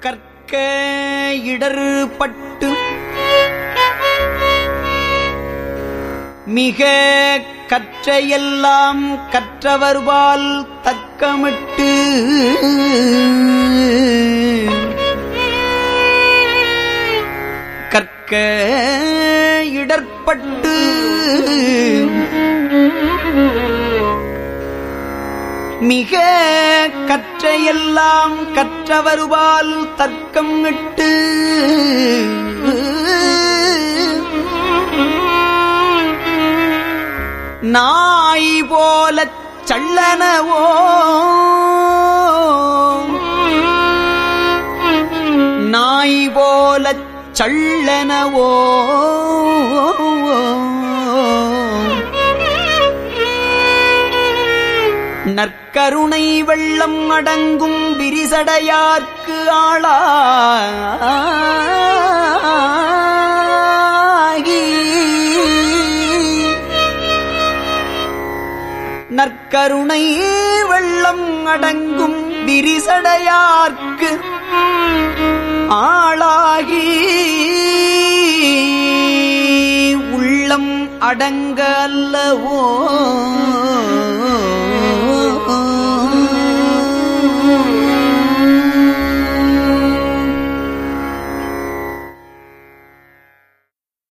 கற்க இடர்பட்டு மிக கற்றையெல்லாம் கற்றவர்பால் தக்கமிட்டு கற்க இடர்பட்டு மிக கற்றையெல்லாம் கற்றவருபால் தர்க்கம் இட்டு நாய் போலச் சள்ளனவோ நாய் போலச் சள்ளனவோ நற்கருணை வெள்ளம் அடங்கும் விரிசடையார்க்கு ஆளாகி நற்கருணை வெள்ளம் அடங்கும் விரிசடையார்க்கு ஆளாகி உள்ளம் அடங்க அல்லவோ